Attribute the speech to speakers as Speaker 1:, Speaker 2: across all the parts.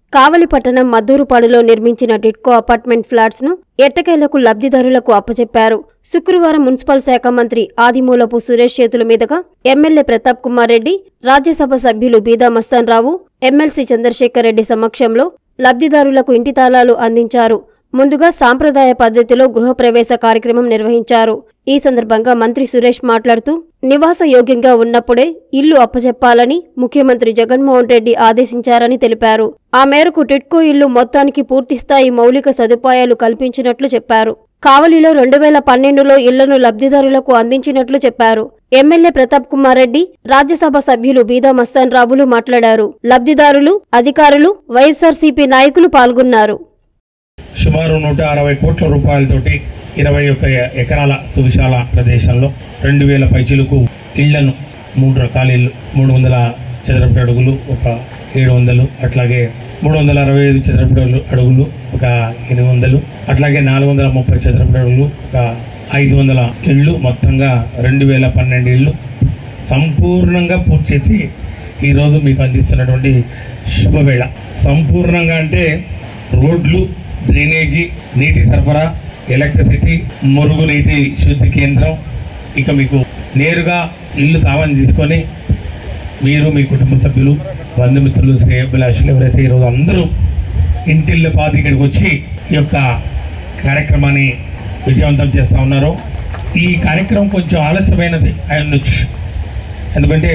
Speaker 1: కావలి పట్టణం మద్దూరుపాడులో నిర్మించిన TIDCO apartment flats ను ఎట్టకేలకు లబ్ధిదారులకు అప్పచెప్పారు శుక్రవారం మున్సిపల్ శాఖ మంత్రి ఆదిమూలపు సురేష్ చేతుల మీదుగా ఎమ్మెల్యే ప్రతాప్ కుమార్ రెడ్డి రాజ్యసభ సభ్యులు బీదా మస్తాన్ రావు ఎమ్మెల్సీ చంద్రశేఖర్ రెడ్డి సమక్షంలో లబ్ధిదారులకు ఇంటి తాళాలు అందించారు ముందుగా సాంప్రదాయ పద్ధతిలో గృహప్రవేశ కార్యక్రమం నిర్వహించారు ఈ సందర్భంగా మంత్రి సురేష్ మాట్లాడుతూ నివాస యోగ్యంగా ఉన్నప్పుడే ఇల్లు అప్పచెప్పాలని ముఖ్యమంత్రి జగన్మోహన్ రెడ్డి ఆదేశించారని తెలిపారు ఆ మేరకు టిట్కో ఇల్లు మొత్తానికి పూర్తిస్థాయి మౌలిక సదుపాయాలు కల్పించినట్లు చెప్పారు కావలిలో రెండు వేల పన్నెండులో ఇళ్లను లబ్ధిదారులకు అందించినట్లు చెప్పారు ఎమ్మెల్యే ప్రతాప్ కుమార్ రెడ్డి రాజ్యసభ సభ్యులు బీదా మస్తాన్ రావులు మాట్లాడారు లబ్ధిదారులు అధికారులు వైఎస్ఆర్సీపీ నాయకులు పాల్గొన్నారు
Speaker 2: సుమారు నూట అరవై కోట్ల రూపాయలతోటి ఇరవై ఒక్క ఎకరాల సువిశాల ప్రదేశంలో రెండు వేల పైచిలకు ఇళ్లను మూడు రకాల ఇళ్ళు మూడు వందల చదరపు అడుగులు ఒక ఏడు వందలు అట్లాగే మూడు వందల అరవై ఐదు చదరపు అడుగులు అడుగులు ఒక ఎనిమిది వందలు అట్లాగే నాలుగు వందల ముప్పై చదరపు అడుగులు ఒక ఐదు వందల ఇళ్ళు మొత్తంగా రెండు వేల పన్నెండు ఇళ్ళు సంపూర్ణంగా పూర్తి చేసి ఈరోజు మీకు అందిస్తున్నటువంటి శుభవేళ సంపూర్ణంగా అంటే రోడ్లు డ్రైనేజీ నీటి సరఫరా ఎలక్ట్రిసిటీ మురుగునీటి శుద్ధి కేంద్రం ఇక మీకు నేరుగా ఇల్లు తావని తీసుకొని మీరు మీ కుటుంబ సభ్యులు బంధుమిత్రులు శ్రేయభిలాషులు ఎవరైతే ఈరోజు అందరూ ఇంటిళ్ళ పాతి ఇక్కడికి వచ్చి ఈ యొక్క కార్యక్రమాన్ని విజయవంతం చేస్తూ ఉన్నారో ఈ కార్యక్రమం కొంచెం ఆలస్యమైనది అయి ఉండొచ్చు ఎందుకంటే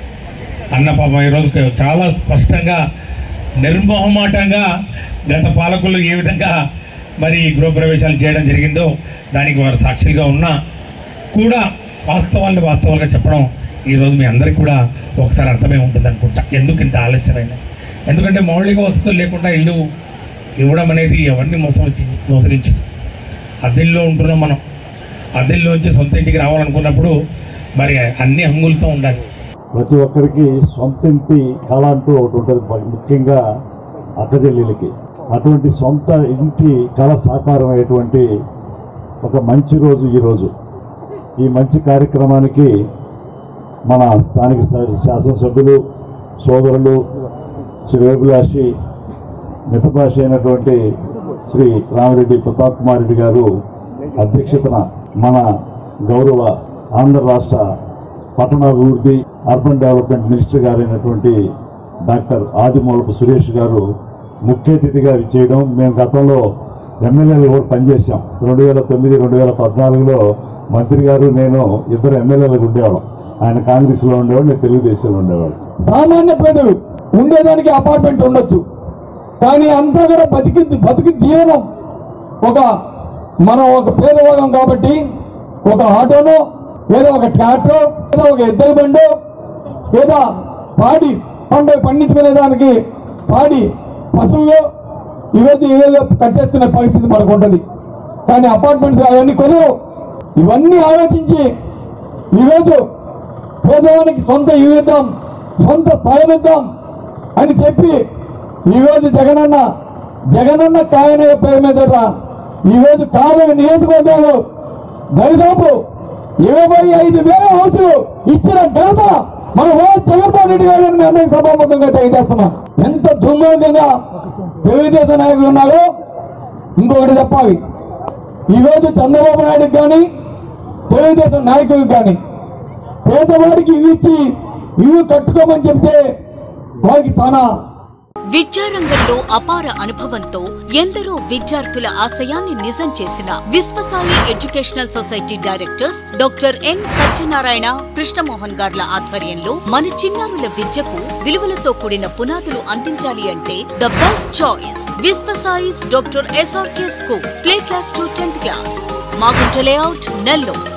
Speaker 2: అన్న పాపం ఈరోజు చాలా స్పష్టంగా నిర్మోహమాటంగా గత పాలకులు ఏ విధంగా మరి గృహప్రవేశాలు చేయడం జరిగిందో దానికి వారు సాక్షిగా ఉన్నా కూడా వాస్తవాన్ని వాస్తవాలుగా చెప్పడం ఈరోజు మీ అందరికీ కూడా ఒకసారి అర్థమై ఉంటుంది అనుకుంటా ఎందుకు ఇంత ఆలస్యమైన ఎందుకంటే మౌలిక వసతులు లేకుండా ఇల్లు ఇవ్వడం అనేది ఎవరిని మోసం మోసరించి అద్దెల్లో ఉంటున్నాం మనం అద్దెల్లో నుంచి సొంత ఇంటికి రావాలనుకున్నప్పుడు మరి అన్ని హంగులతో ఉండాలి
Speaker 3: ప్రతి ఒక్కరికి సొంత ఇంటి కళ అంటూ ఒకటి ఉంటుంది మరి ముఖ్యంగా అక్కజెల్లెలకి అటువంటి సొంత ఇంటి కళ సాకారం అయ్యేటువంటి ఒక మంచి రోజు ఈ రోజు ఈ మంచి కార్యక్రమానికి మన స్థానిక శా- శాసనసభ్యులు సోదరులు శ్రీ వేబులాషి మితభాష అయినటువంటి శ్రీ రామిరెడ్డి ప్రతాప్ కుమార్ రెడ్డి గారు అధ్యక్షతన మన గౌరవ ఆంధ్ర రాష్ట్ర పట్టణాభివృద్ధి అర్బన్ డెవలప్మెంట్ మినిస్టర్ గారైనటువంటి డాక్టర్ ఆదిమూలపు సురేష్ గారు ముఖ్య అతిథిగా చేయడం మేము గతంలో ఎమ్మెల్యేలు కూడా పనిచేశాం రెండు వేల తొమ్మిది రెండు వేల పద్నాలుగులో మంత్రి గారు నేను ఇద్దరు ఎమ్మెల్యేలకు ఉండేవాళ్ళం ఆయన కాంగ్రెస్లో ఉండేవాడు నేను తెలుగుదేశంలో ఉండేవాడు
Speaker 4: సామాన్య ప్రజలు ఉండేదానికి అపార్ట్మెంట్ ఉండొచ్చు కానీ అంతా కూడా బతికి బతికి జీవనం ఒక మనం ఒక పేదవాగం కాబట్టి ఒక ఆటోనో లేదా ఒక ట్రాక్టర్ లేదా ఒక ఎద్దుల బండో లేదా పాడి పంట పండించుకునే దానికి పాడి పశువులు ఇవేది ఇవేదో కట్టేసుకునే పరిస్థితి మనకు ఉంటుంది కానీ అపార్ట్మెంట్స్ అవన్నీ కొనుగో ఇవన్నీ ఆలోచించి ఈరోజు పేదవానికి సొంత ఇల్లు ఇద్దాం సొంత స్థలం ఇద్దాం అని చెప్పి ఈరోజు జగనన్న జగనన్న కాయనయ్య పేరు మీద ఈరోజు కాలువ నియోజకవర్గాలు దరిదాపు ఇరవై ఐదు వేల హౌసులు ఇచ్చిన ఘనత మన వైఎస్ జగన్మోహన్ రెడ్డి గారిని మీ అందరికీ సభాముఖంగా తెలియజేస్తున్నా ఎంత దుర్మార్గంగా తెలుగుదేశం నాయకులు ఉన్నారో ఇంకొకటి చెప్పాలి ఈరోజు చంద్రబాబు నాయుడుకి కానీ తెలుగుదేశం నాయకులకు కానీ పేదవాడికి ఇవి ఇచ్చి ఇవి కట్టుకోమని చెప్తే వారికి చాలా
Speaker 5: విద్యారంగంలో అపార అనుభవంతో ఎందరో విద్యార్థుల ఆశయాన్ని నిజం చేసిన Viswasai educational society directors doctor N Satyanarayana Krishnamohan గార్ల ఆధ్వర్యంలో మన చిన్నారుల విద్యకు విలువలతో కూడిన పునాదులు అందించాలి అంటే the best choice Viswasai's doctor SRK school play class to tenth class Magunta layout Nellore